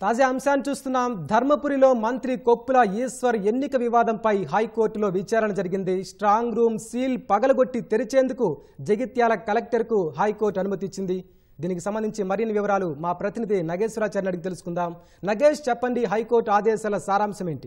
తాజా అంశాన్ని చూస్తున్నాం ధర్మపురిలో మంత్రి కొప్పుల ఈశ్వర్ ఎన్నిక వివాదంపై హైకోర్టులో విచారణ జరిగింది స్ట్రాంగ్ రూమ్ సీల్ పగలగొట్టి తెరిచేందుకు జగిత్యాల కలెక్టర్కు హైకోర్టు అనుమతి ఇచ్చింది దీనికి సంబంధించి మరిన్ని వివరాలు మా ప్రతినిధి నగేశ్వరాచార్య అడిగి తెలుసుకుందాం నగేష్ చెప్పండి హైకోర్టు ఆదేశాల సారాంశం ఏంటి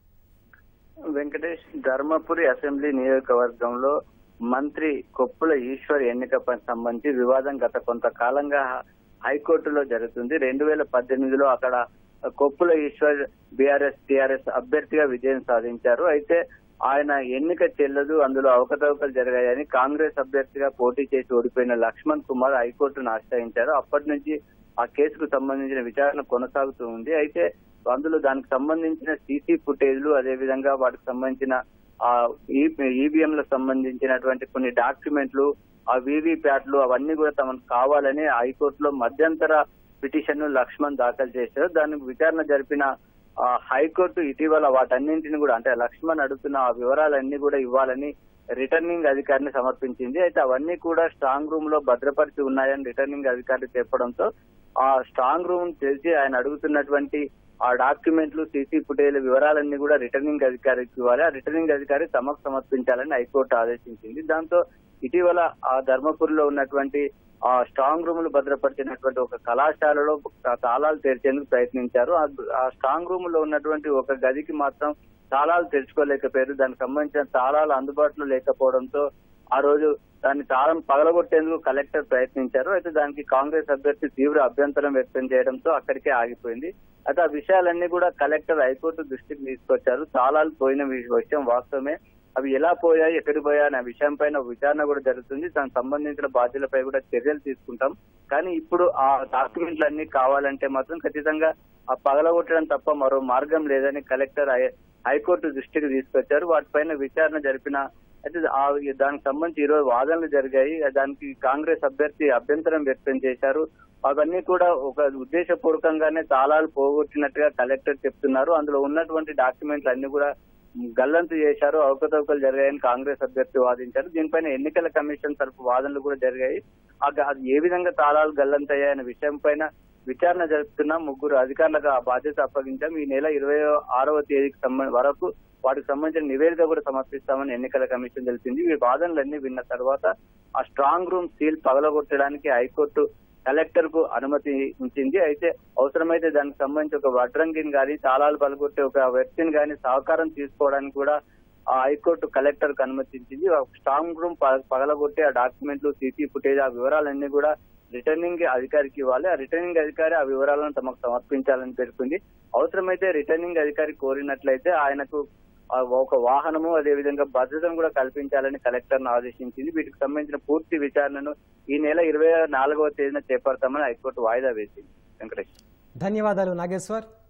వెంకటేష్ ధర్మపురి అసెంబ్లీ నియోజకవర్గంలో మంత్రి కొప్పుల ఈశ్వర్ ఎన్నికపై సంబంధించి వివాదం గత కొంతకాలంగా హైకోర్టులో జరుగుతుంది రెండు వేల పద్దెనిమిదిలో అక్కడ కొప్పుల ఈశ్వర్ బీఆర్ఎస్ టీఆర్ఎస్ అభ్యర్థిగా విజయం సాధించారు అయితే ఆయన ఎన్నిక చెల్లదు అందులో అవకతవకలు జరిగాయని కాంగ్రెస్ అభ్యర్థిగా పోటీ చేసి ఓడిపోయిన లక్ష్మణ్ కుమార్ హైకోర్టును ఆశ్రయించారు అప్పటి నుంచి ఆ కేసుకు సంబంధించిన విచారణ కొనసాగుతూ ఉంది అయితే అందులో దానికి సంబంధించిన సీసీ ఫుటేజ్లు అదేవిధంగా వాటికి సంబంధించిన ఆ ఈవీఎంలకు సంబంధించినటువంటి కొన్ని డాక్యుమెంట్లు ఆ వీవీ ప్యాట్లు అవన్నీ కూడా తమకు కావాలని హైకోర్టులో మధ్యంతర పిటిషన్ ను లక్ష్మణ్ దాఖలు చేశారు దానికి విచారణ జరిపిన ఆ, హైకోర్టు ఇటీవల వాటన్నింటిని కూడా అంటే లక్ష్మణ్ అడుగుతున్న ఆ వివరాలన్నీ కూడా ఇవ్వాలని రిటర్నింగ్ అధికారిని సమర్పించింది అయితే అవన్నీ కూడా స్ట్రాంగ్ రూమ్ లో భద్రపరిచి ఉన్నాయని రిటర్నింగ్ అధికారి చెప్పడంతో ఆ స్ట్రాంగ్ రూమ్ తెరిచి ఆయన అడుగుతున్నటువంటి ఆ డాక్యుమెంట్లు సీసీ ఫుటేజ్ వివరాలన్నీ కూడా రిటర్నింగ్ అధికారికి ఇవ్వాలి ఆ రిటర్నింగ్ అధికారి తమకు సమర్పించాలని హైకోర్టు ఆదేశించింది దాంతో ఇటీవల ఆ ధర్మపురిలో ఉన్నటువంటి ఆ స్ట్రాంగ్ రూములు భద్రపరిచినటువంటి ఒక కళాశాలలో తాళాలు తెరిచేందుకు ప్రయత్నించారు ఆ- ఆ స్ట్రాంగ్ రూమ్ లో ఉన్నటువంటి ఒక గదికి మాత్రం తాళాలు తెరుచుకోలేకపోయారు దానికి సంబంధించిన తాళాలు అందుబాటులో లేకపోవడంతో ఆ రోజు దాన్ని తాళం పగలగొట్టేందుకు కలెక్టర్ ప్రయత్నించారు అయితే దానికి కాంగ్రెస్ అభ్యర్థి తీవ్ర అభ్యంతరం వ్యక్తం చేయడంతో అక్కడికే ఆగిపోయింది అయితే ఆ విషయాలన్నీ కూడా కలెక్టర్ హైకోర్టు దృష్టికి తీసుకొచ్చారు తాళాలు పోయిన వి- విషయం వాస్తవమే అవి ఎలా పోయాయి ఎక్కడికి పోయాయి అనే విషయం పైన విచారణ కూడా జరుగుతుంది దానికి సంబంధించిన బాధ్యులపై కూడా చర్యలు తీసుకుంటాం కానీ ఇప్పుడు ఆ డాక్యుమెంట్లు అన్ని కావాలంటే మాత్రం ఖచ్చితంగా ఆ పగలగొట్టడం తప్ప మరో మార్గం లేదని కలెక్టర్ హై- హైకోర్టు దృష్టికి తీసుకొచ్చారు వాటిపైన విచారణ జరిపిన అయితే ఆ దానికి సంబంధించి ఈ రోజు వాదనలు జరిగాయి దానికి కాంగ్రెస్ అభ్యర్థి అభ్యంతరం వ్యక్తం చేశారు అవన్నీ కూడా ఒక ఉద్దేశపూర్వకంగానే తాళాలు పోగొట్టినట్టుగా కలెక్టర్ చెప్తున్నారు అందులో ఉన్నటువంటి డాక్యుమెంట్లు అన్ని కూడా గల్లంతు చేశారు అవకతవకలు జరిగాయని కాంగ్రెస్ అభ్యర్థి వాదించారు దీనిపైన ఎన్నికల కమిషన్ తరపు వాదనలు కూడా జరిగాయి ఆ గ- అది ఏ విధంగా తాళాలు గల్లంతయ్యాయనే విషయం పైన విచారణ జరుపుతున్న ముగ్గురు అధికారులకు ఆ బాధ్యత అప్పగించాం ఈ నెల ఇరవై ఆరవ తేదీకి సంబంధ వరకు వాటికి సంబంధించిన నివేదిక కూడా సమర్పిస్తామని ఎన్నికల కమిషన్ తెలిపింది ఈ వాదనలన్నీ విన్న తర్వాత ఆ స్ట్రాంగ్ రూమ్ సీల్ పగలగొట్టడానికి హైకోర్టు కలెక్టర్ కు అనుమతి ఉంచింది అయితే అవసరమైతే దానికి సంబంధించి ఒక వడ్రంగిని గాని తాళాలు పలగొట్టే ఒక వ్యక్తిని గాని సహకారం తీసుకోవడానికి కూడా ఆ హైకోర్టు కలెక్టర్ కు అనుమతించింది ఆ స్ట్రాంగ్ రూమ్ ప- పగలగొట్టి ఆ డాక్యుమెంట్లు సీసీ ఫుటేజ్ ఆ వివరాలన్నీ కూడా రిటర్నింగ్ అధికారికి ఇవ్వాలి ఆ రిటర్నింగ్ అధికారి ఆ వివరాలను తమకు సమర్పించాలని పేర్కొంది అవసరమైతే రిటర్నింగ్ అధికారి కోరినట్లయితే ఆయనకు ఆ ఒక వాహనము అదే విధంగా భద్రతను కూడా కల్పించాలని కలెక్టర్ ను ఆదేశించింది వీటికి సంబంధించిన పూర్తి విచారణను ఈ నెల ఇరవై నాలుగవ తేదీన చేపడతామని హైకోర్టు వాయిదా వేసింది వెంకటేష్ ధన్యవాదాలు నాగేశ్వర్